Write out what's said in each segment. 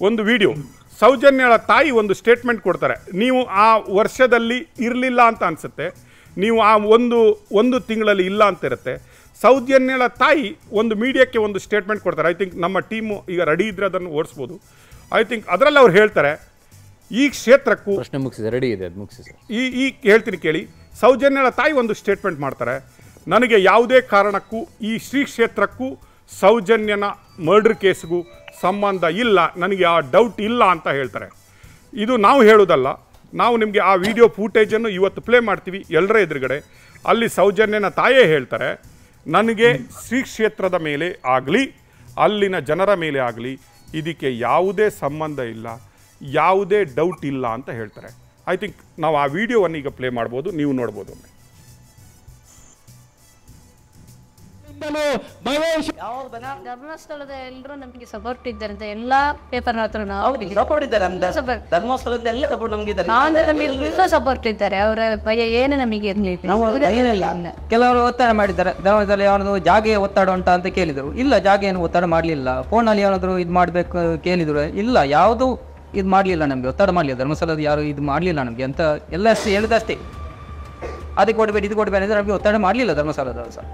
ಒಂದು ವಿಡಿಯೋ ಸೌಜನ್ಯಳ ತಾಯಿ ಒಂದು ಸ್ಟೇಟ್ಮೆಂಟ್ ಕೊಡ್ತಾರೆ ನೀವು ಆ ವರ್ಷದಲ್ಲಿ ಇರಲಿಲ್ಲ ಅಂತ ಅನಿಸುತ್ತೆ ನೀವು ಆ ಒಂದು ಒಂದು ತಿಂಗಳಲ್ಲಿ ಇಲ್ಲ ಅಂತ ಇರುತ್ತೆ ಸೌಜನ್ಯಳ ತಾಯಿ ಒಂದು ಮೀಡಿಯಾಕ್ಕೆ ಒಂದು ಸ್ಟೇಟ್ಮೆಂಟ್ ಕೊಡ್ತಾರೆ ಐ ಥಿಂಕ್ ನಮ್ಮ ಟೀಮು ಈಗ ರೆಡಿ ಇದ್ರೆ ಅದನ್ನು ಓಡಿಸ್ಬೋದು ಐ ಥಿಂಕ್ ಅದರಲ್ಲಿ ಅವ್ರು ಹೇಳ್ತಾರೆ ಈ ಕ್ಷೇತ್ರಕ್ಕೂ ಪ್ರಶ್ನೆ ಮುಗಿಸಿದೆ ರೆಡಿ ಇದೆ ಅದು ಮುಗಿಸಿ ಸರ್ ಈ ಈ ಹೇಳ್ತೀನಿ ಕೇಳಿ ಸೌಜನ್ಯಳ ತಾಯಿ ಒಂದು ಸ್ಟೇಟ್ಮೆಂಟ್ ಮಾಡ್ತಾರೆ ನನಗೆ ಯಾವುದೇ ಕಾರಣಕ್ಕೂ ಈ ಶ್ರೀ ಕ್ಷೇತ್ರಕ್ಕೂ ಸೌಜನ್ಯನ ಮರ್ಡರ್ ಕೇಸ್ಗೂ ಸಂಬಂಧ ಇಲ್ಲ ನನಗೆ ಆ ಡೌಟ್ ಇಲ್ಲ ಅಂತ ಹೇಳ್ತಾರೆ ಇದು ನಾವು ಹೇಳೋದಲ್ಲ ನಾವು ನಿಮಗೆ ಆ ವಿಡಿಯೋ ಫೂಟೇಜನ್ನು ಇವತ್ತು ಪ್ಲೇ ಮಾಡ್ತೀವಿ ಎಲ್ಲರ ಎದುರುಗಡೆ ಅಲ್ಲಿ ಸೌಜನ್ಯನ ತಾಯೇ ಹೇಳ್ತಾರೆ ನನಗೆ ಶ್ರೀ ಕ್ಷೇತ್ರದ ಮೇಲೆ ಆಗಲಿ ಅಲ್ಲಿನ ಜನರ ಮೇಲೆ ಆಗಲಿ ಇದಕ್ಕೆ ಯಾವುದೇ ಸಂಬಂಧ ಇಲ್ಲ ಯಾವುದೇ ಡೌಟ್ ಇಲ್ಲ ಅಂತ ಹೇಳ್ತಾರೆ ಐ ಥಿಂಕ್ ನಾವು ಆ ವಿಡಿಯೋವನ್ನು ಈಗ ಪ್ಲೇ ಮಾಡ್ಬೋದು ನೀವು ನೋಡ್ಬೋದು ಒಮ್ಮೆ ಧರ್ಮಸ್ಥಳದ ಎಲ್ಲರೂ ನಮಗೆ ಸಪೋರ್ಟ್ ಇದ್ದಾರೆ ಅಂತ ಎಲ್ಲಾ ಪೇಪರ್ ಹತ್ರ ನಾವು ಸಪೋರ್ಟ್ ಇದ್ದಾರೆ ನಮ್ದು Support. ಧರ್ಮಸ್ಥಳದ ಎಲ್ಲ ಸಪೋರ್ಟ್ ನಮ್ಗೆ ಇದ್ದಾರೆ ಅಂದ್ರೆ ನಮಗೆ ಸಪೋರ್ಟ್ ಇದ್ದಾರೆ ಅವರ ಭಯ ಏನು ನಮಗೆ ಇರ್ಲಿಲ್ಲ ನಾವು ಏನಿಲ್ಲ ಕೆಲವರು ಒತ್ತಡ ಮಾಡಿದ್ದಾರೆ ಧರ್ಮದಲ್ಲಿ ಯಾವ್ದು ಜಾಗೆ ಒತ್ತಡ ಉಂಟಾ ಅಂತ ಕೇಳಿದರು ಇಲ್ಲ ಜಾಗ ಏನು ಒತ್ತಡ ಮಾಡಲಿಲ್ಲ ಫೋನಲ್ಲಿ ಏನಾದರೂ ಇದು ಮಾಡಬೇಕು ಕೇಳಿದ್ರು ಇಲ್ಲ ಯಾವುದು ಇದು ಮಾಡಲಿಲ್ಲ ನಮಗೆ ಒತ್ತಡ ಮಾಡಲಿಲ್ಲ ಧರ್ಮಸ್ಥಳದ ಯಾರು ಇದು ಮಾಡಲಿಲ್ಲ ನಮಗೆ ಅಂತ ಎಲ್ಲ ಅಷ್ಟೇ ಹೇಳಿದಷ್ಟೇ ಅದಕ್ಕೆ ಕೊಡಬೇಡಿ ಇದು ಕೊಡಬೇಡಿ ಅಂದರೆ ನಮಗೆ ಒತ್ತಡ ಮಾಡಲಿಲ್ಲ ಧರ್ಮಸ್ಥಳದವರು ಸಹ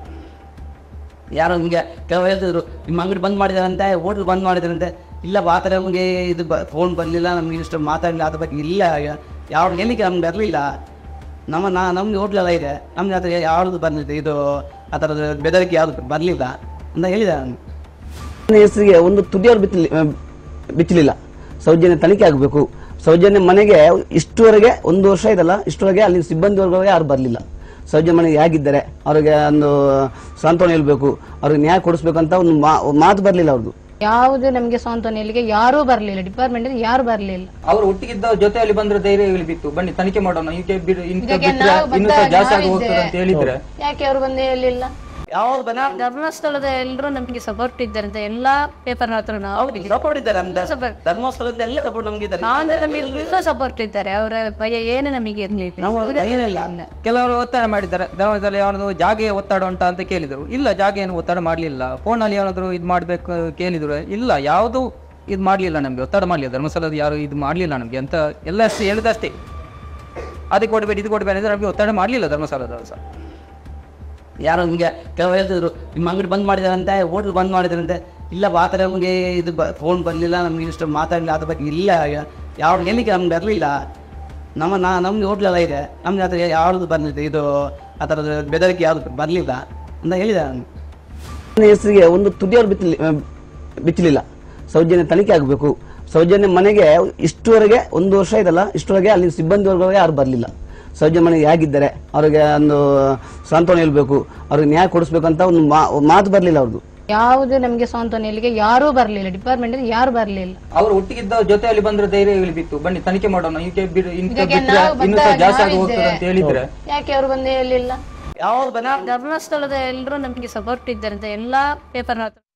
ಯಾರೋ ನಿಮಗೆ ಕೆಲವರು ಹೇಳ್ತಿದ್ರು ನಿಮ್ಮ ಅಂಗಡಿ ಬಂದ್ ಮಾಡಿದಾರಂತೆ ಹೋಟೆಲ್ ಬಂದ್ ಮಾಡಿದಾರಂತೆ ಇಲ್ಲ ಆ ಥರ ನಮಗೆ ಇದು ಫೋನ್ ಬರಲಿಲ್ಲ ನಮ್ಗೆ ಇಷ್ಟು ಮಾತಾಡಲಿಲ್ಲ ಅದ್ರ ಬಗ್ಗೆ ಇಲ್ಲ ಯಾವ ಎಲ್ಲಿಗೆ ನಮ್ಗೆ ಬರಲಿಲ್ಲ ನಮ್ಮ ನಾ ನಮ್ಗೆ ಹೋಟ್ಲೆಲ್ಲ ಇದೆ ನಮ್ಗೆ ಆ ಥರ ಯಾವುದು ಬಂದಿದೆ ಇದು ಆ ಥರದ ಬೆದರಿಕೆ ಯಾವುದು ಬರಲಿಲ್ಲ ಅಂತ ಹೇಳಿದ ನನ್ನ ಹೆಸರಿಗೆ ಒಂದು ತುದಿಯವರು ಬಿತ್ತಲಿ ಬಿಚ್ಚಲಿಲ್ಲ ಸೌಜನ್ಯ ತನಿಖೆ ಆಗಬೇಕು ಸೌಜನ್ಯ ಮನೆಗೆ ಇಷ್ಟುವರೆಗೆ ಒಂದು ವರ್ಷ ಇದಲ್ಲ ಇಷ್ಟುವರೆಗೆ ಅಲ್ಲಿ ಸಿಬ್ಬಂದಿ ವರ್ಗವೇ ಯಾರು ಬರಲಿಲ್ಲ ಸೌಜನ್ಯ ಮನೆಗೆ ಹೇಗಿದ್ದಾರೆ ಅವರಿಗೆ ಒಂದು ಸಾಂತ್ವನ ಹೇಳ್ಬೇಕು ಅವ್ರಿಗೆ ನ್ಯಾಯ ಕೊಡಿಸ್ಬೇಕು ಅಂತ ಒಂದು ಮಾ- ಮಾತು ಬರಲಿಲ್ಲ ಅವ್ರದ್ದು ಯಾವುದು ನಮಗೆ ಸಾಂತ್ವನ ಇಲ್ಲಿಗೆ ಯಾರೂ ಬರ್ಲಿಲ್ಲ ಡಿಪಾರ್ಟ್ಮೆಂಟ್ ಯಾರು ಬರ್ಲಿಲ್ಲ ಅವರು ಒಟ್ಟಿಗಿದ್ದ ಜೊತೆಯಲ್ಲಿ ಬಂದ್ರೆ ಧೈರ್ಯ ಇಳಿಬಿತ್ತು ಬನ್ನಿ ತನಿಖೆ ಮಾಡೋಣ ಈಗ ಬಿಡು ಇಂಥ ಇದಕ್ಕೆ ಬಿಟ್ರೆ ನಾವು ಇನ್ನೂ ಸಹ ಬದ್ಧ- ಜಾಸ್ತಿ ಆಗಿ ನಾವಿದ್ದೇವೆ. ಹೋಗ್ತದೆ ಅಂತ ಹೇಳಿದ್ರೆ ಯಾಕೆ ಅವರು ಬಂದು ಹೇಳಿಲ್ಲ ಯಾವ್ದು ಬನ ಧರ್ಮಸ್ಥಳದ ಎಲ್ಲರೂ ನಮಗೆ ಸಪೋರ್ಟ್ ಇದ್ದಾರೆ ಅಂತ ಎಲ್ಲಾ ಪೇಪರ್ ಹತ್ರ ನಾವು ಸಪೋರ್ಟ್ ಇದ್ದಾರೆ ನಮ್ದು Support. ಧರ್ಮಸ್ಥಳದ ಎಲ್ಲ ಸಪೋರ್ಟ್ ನಮ್ಗೆ ಇದ್ದಾರೆ ಅಂದ್ರೆ ನಮಗೆ ಸಪೋರ್ಟ್ ಇದ್ದಾರೆ ಅವರ ಭಯ ಏನು ನಮಗೆ ಇರ್ಲಿಲ್ಲ ನಾವು ಏನಿಲ್ಲ ಕೆಲವರು ಒತ್ತಡ ಮಾಡಿದ್ದಾರೆ ಧರ್ಮದಲ್ಲಿ ಯಾವ್ದು ಜಾಗೆ ಒತ್ತಡ ಉಂಟಾ ಅಂತ ಕೇಳಿದರು ಇಲ್ಲ ಜಾಗ ಏನು ಒತ್ತಡ ಮಾಡಲಿಲ್ಲ ಫೋನಲ್ಲಿ ಏನಾದರೂ ಇದು ಮಾಡಬೇಕು ಕೇಳಿದ್ರು ಇಲ್ಲ ಯಾವುದು ಇದು ಮಾಡಲಿಲ್ಲ ನಮಗೆ ಒತ್ತಡ ಮಾಡಲಿಲ್ಲ ಧರ್ಮಸ್ಥಳದ ಯಾರು ಇದು ಮಾಡಲಿಲ್ಲ ನಮಗೆ ಅಂತ ಎಲ್ಲ ಅಷ್ಟೇ ಹೇಳಿದಷ್ಟೇ ಅದಕ್ಕೆ ಕೊಡಬೇಡಿ ಇದು ಕೊಡಬೇಡಿ ಅಂದರೆ ನಮಗೆ ಒತ್ತಡ ಮಾಡಲಿಲ್ಲ ಧರ್ಮಸ್ಥಳದವರು ಸಹ ಯಾರೋ ನಿಮಗೆ ಕೆಲವರು ಹೇಳ್ತಿದ್ರು ನಿಮ್ಮ ಅಂಗಡಿ ಬಂದ್ ಮಾಡಿದಾರಂತೆ ಹೋಟೆಲ್ ಬಂದ್ ಮಾಡಿದಾರಂತೆ ಇಲ್ಲ ಆ ಥರ ನಮಗೆ ಇದು ಫೋನ್ ಬರಲಿಲ್ಲ ನಮ್ಗೆ ಇಷ್ಟು ಮಾತಾಡಲಿಲ್ಲ ಅದ್ರ ಬಗ್ಗೆ ಇಲ್ಲ ಯಾವ ಎಲ್ಲಿಗೆ ನಮ್ಗೆ ಬರಲಿಲ್ಲ ನಮ್ಮ ನಾ ನಮ್ಗೆ ಹೋಟ್ಲೆಲ್ಲ ಇದೆ ನಮ್ಗೆ ಆ ಥರ ಯಾವುದು ಬಂದಿದೆ ಇದು ಆ ಥರದ ಬೆದರಿಕೆ ಯಾವುದು ಬರಲಿಲ್ಲ ಅಂತ ಹೇಳಿದ ನನ್ನ ಹೆಸರಿಗೆ ಒಂದು ತುದಿಯವರು ಬಿತ್ತಲಿ ಬಿಚ್ಚಲಿಲ್ಲ ಸೌಜನ್ಯ ತನಿಖೆ ಆಗಬೇಕು ಸೌಜನ್ಯ ಮನೆಗೆ ಇಷ್ಟುವರೆಗೆ ಒಂದು ವರ್ಷ ಇದಲ್ಲ ಇಷ್ಟುವರೆಗೆ ಅಲ್ಲಿ ಸಿಬ್ಬಂದಿ ವರ್ಗವೇ ಯಾರು ಬರಲಿಲ್ಲ ಸೌಜನ್ಯ ಮನೆಗೆ ಹೇಗಿದ್ದಾರೆ ಅವರಿಗೆ ಒಂದು ಸಾಂತ್ವನ ಹೇಳ್ಬೇಕು ಅವ್ರಿಗೆ ನ್ಯಾಯ ಕೊಡಿಸ್ಬೇಕು ಅಂತ ಒಂದು ಮಾ- ಮಾತು ಬರಲಿಲ್ಲ ಅವ್ರದ್ದು ಯಾವುದು ನಮಗೆ ಸಾಂತ್ವನ ಇಲ್ಲಿಗೆ ಯಾರೂ ಬರ್ಲಿಲ್ಲ ಡಿಪಾರ್ಟ್ಮೆಂಟ್ ಯಾರು ಬರ್ಲಿಲ್ಲ ಅವರು ಒಟ್ಟಿಗಿದ್ದ ಜೊತೆಯಲ್ಲಿ ಬಂದ್ರೆ ಧೈರ್ಯ ಇಳಿಬಿತ್ತು ಬನ್ನಿ ತನಿಖೆ ಮಾಡೋಣ ಈಗ ಬಿಡು ಇಂಥ ಇದಕ್ಕೆ ಬಿಟ್ರೆ ನಾವು ಇನ್ನೂ ಸಹ ಬದ್ಧ- ಜಾಸ್ತಿ ಆಗಿ ಹೋಗ್ತದೆ ನಾವಿದ್ದೇವೆ. ಅಂತ ಹೇಳಿದ್ರೆ ಯಾಕೆ ಅವರು ಬಂದು ಹೇಳಿಲ್ಲ ಯಾವ್ದು ಬನ ಧರ್ಮಸ್ಥಳದ ಎಲ್ಲರೂ ನಮಗೆ ಸಪೋರ್ಟ್ ಇದ್ದಾರೆ ಅಂತ ಎಲ್ಲಾ ಪೇಪರ್ ಹತ್ರ